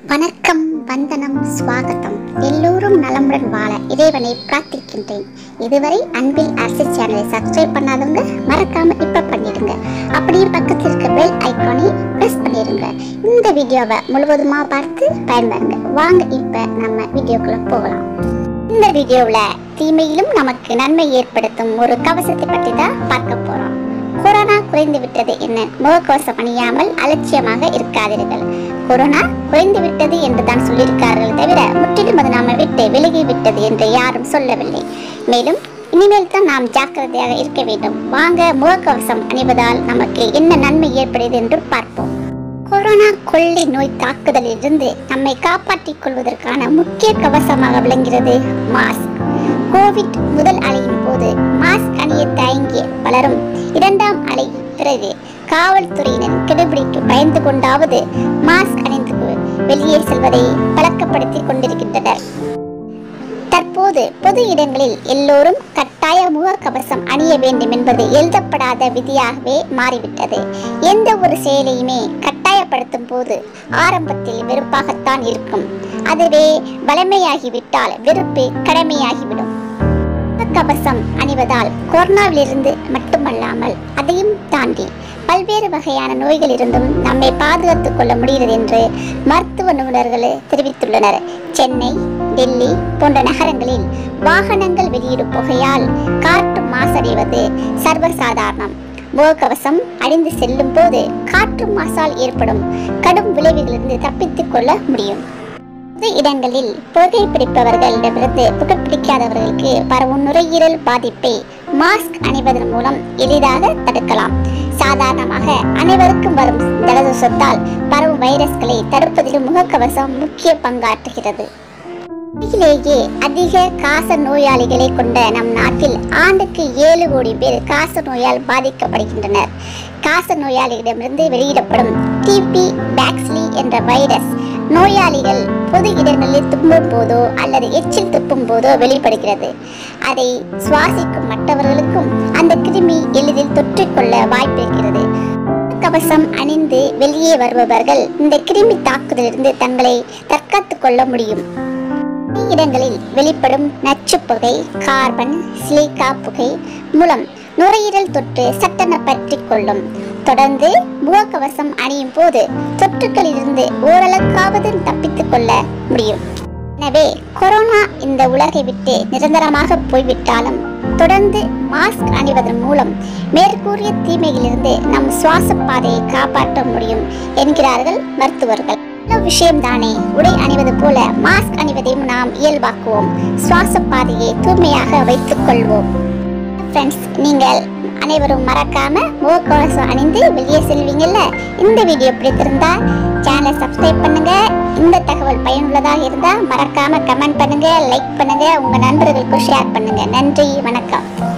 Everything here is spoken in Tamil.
வணக்கம் வந்தனம் ஸ்வாகத்தம் எல்லோரும் நலமுடன் வாழ இறைவனை பிரார்த்திக்கின்றேன் இதுவரை அன்பில் அரசு சேனலை சப்ஸ்கிரைப் பண்ணாதவங்க மறக்காம இப்ப பண்ணிடுங்க அப்படியே பக்கத்தில் இருக்க பெல் ஐக்கானை பிரஸ் பண்ணிடுங்க இந்த வீடியோவை முழுவதுமா பார்த்து பயன்பெறுங்க வாங்க இப்ப நம்ம வீடியோக்குள்ள போகலாம் இந்த வீடியோவில் தீமையிலும் நமக்கு நன்மை ஏற்படுத்தும் ஒரு கவசத்தை பற்றி தான் பார்க்க போறோம் கொரோனா குறைந்து விட்டது என்ன முகக்கவசம் அணியாமல் அலட்சியமாக இருக்காதீர்கள் கொரோனா குறைந்து விட்டது என்று தான் சொல்லியிருக்கார்கள் தவிர முற்றிலும் அது நாம விட்டு விலகி விட்டது என்று யாரும் சொல்லவில்லை மேலும் இனிமேல் தான் நாம் ஜாக்கிரதையாக இருக்க வேண்டும் வாங்க முகக்கவசம் அணிவதால் நமக்கு என்ன நன்மை ஏற்படுது என்று பார்ப்போம் கொரோனா கொள்ளை நோய் தாக்குதலில் இருந்து நம்மை காப்பாற்றிக் கொள்வதற்கான முக்கிய கவசமாக விளங்குகிறது மாஸ்க் கோவிட் முதல் அலையின் போது மாஸ்க் அணிய தயங்கிய பலரும் இரண்டாம் அலை பிறகு காவல்துறையினர் கெடுபிடிக்கு பயந்து கொண்டாவது மாஸ்க் அணிந்து வெளியே செல்வதை பழக்கப்படுத்திக் கொண்டிருக்கின்றனர் தற்போது பொது இடங்களில் எல்லோரும் கட்டாய முகக்கவசம் அணிய வேண்டும் என்பது எழுதப்படாத விதியாகவே மாறிவிட்டது எந்த ஒரு செயலையுமே கட்டாயப்படுத்தும் போது ஆரம்பத்தில் வெறுப்பாகத்தான் இருக்கும் அதுவே வலிமையாகிவிட்டால் வெறுப்பு கடமையாகிவிடும் முகக்கவசம் அணிவதால் கொரோனாவிலிருந்து மட்டுமல்லாமல் அதையும் தாண்டி பல்வேறு வகையான நோய்களிலிருந்தும் நம்மை பாதுகாத்துக் கொள்ள முடிகிறது என்று மருத்துவ நிபுணர்கள் தெரிவித்துள்ளனர் சென்னை டெல்லி போன்ற நகரங்களில் வாகனங்கள் வெளியிடும் புகையால் காற்று மாசடைவது சர்வசாதாரணம் முகக்கவசம் அணிந்து செல்லும் போது காற்று மாசால் ஏற்படும் கடும் விளைவுகளிலிருந்து தப்பித்துக் கொள்ள முடியும் பொது இடங்களில் புகை பிடிப்பவர்களிடமிருந்து புகைப்பிடிக்காதவர்களுக்கு பரவும் நுரையீரல் பாதிப்பை மாஸ்க் அணிவதன் மூலம் எளிதாக தடுக்கலாம் சாதாரணமாக அனைவருக்கும் வரும் ஜலதோஷத்தால் பரவும் வைரஸ்களை தடுப்பதிலும் முகக்கவசம் முக்கிய பங்காற்றுகிறது உலகிலேயே அதிக காச நோயாளிகளை கொண்ட நம் நாட்டில் ஆண்டுக்கு ஏழு கோடி பேர் காச நோயால் பாதிக்கப்படுகின்றனர் காச நோயாளிகளிடமிருந்து வெளியிடப்படும் டிபி பேக்ஸ்லி என்ற வைரஸ் நோயாளிகள் பொது இடங்களில் தும்பும் போதோ அல்லது எச்சில் துப்பும் போதோ வெளிப்படுகிறது அதை சுவாசிக்கும் மற்றவர்களுக்கும் அந்த கிருமி எளிதில் தொற்றிக்கொள்ள வாய்ப்பிருக்கிறது கவசம் அணிந்து வெளியே வருபவர்கள் இந்த கிருமி தாக்குதலிருந்து தங்களை தற்காத்துக் கொள்ள முடியும் இடங்களில் வெளிப்படும் நச்சு புகை கார்பன் சிலிக்கா புகை மூலம் நுரையீரல் தொற்று சட்டென பற்றி கொள்ளும் தொடர்ந்து முகக்கவசம் அணியும் போது தொற்றுக்களிலிருந்து ஓரளவுக்காவது தப்பித்துக் கொள்ள முடியும் எனவே கொரோனா இந்த உலகை விட்டு நிரந்தரமாக போய்விட்டாலும் தொடர்ந்து மாஸ்க் அணிவதன் மூலம் மேற்கூறிய தீமையிலிருந்து நம் சுவாச பாதையை காப்பாற்ற முடியும் என்கிறார்கள் மருத்துவர்கள் நல்ல விஷயம்தானே உடை அணிவது போல மாஸ்க் அணிவதையும் நாம் இயல்பாக்குவோம் சுவாச பாதையை தூய்மையாக வைத்துக் கொள்வோம் ஃப்ரெண்ட்ஸ் நீங்கள் அனைவரும் மறக்காம முகக்கவசம் அணிந்து வெளியே செல்வீங்கல்ல இந்த வீடியோ பிடித்திருந்தா சேனலை சப்ஸ்கிரைப் பண்ணுங்க இந்த தகவல் பயனுள்ளதாக இருந்தா மறக்காம கமெண்ட் பண்ணுங்க லைக் பண்ணுங்க உங்க நண்பர்களுக்கு ஷேர் பண்ணுங்க நன்றி வணக்கம்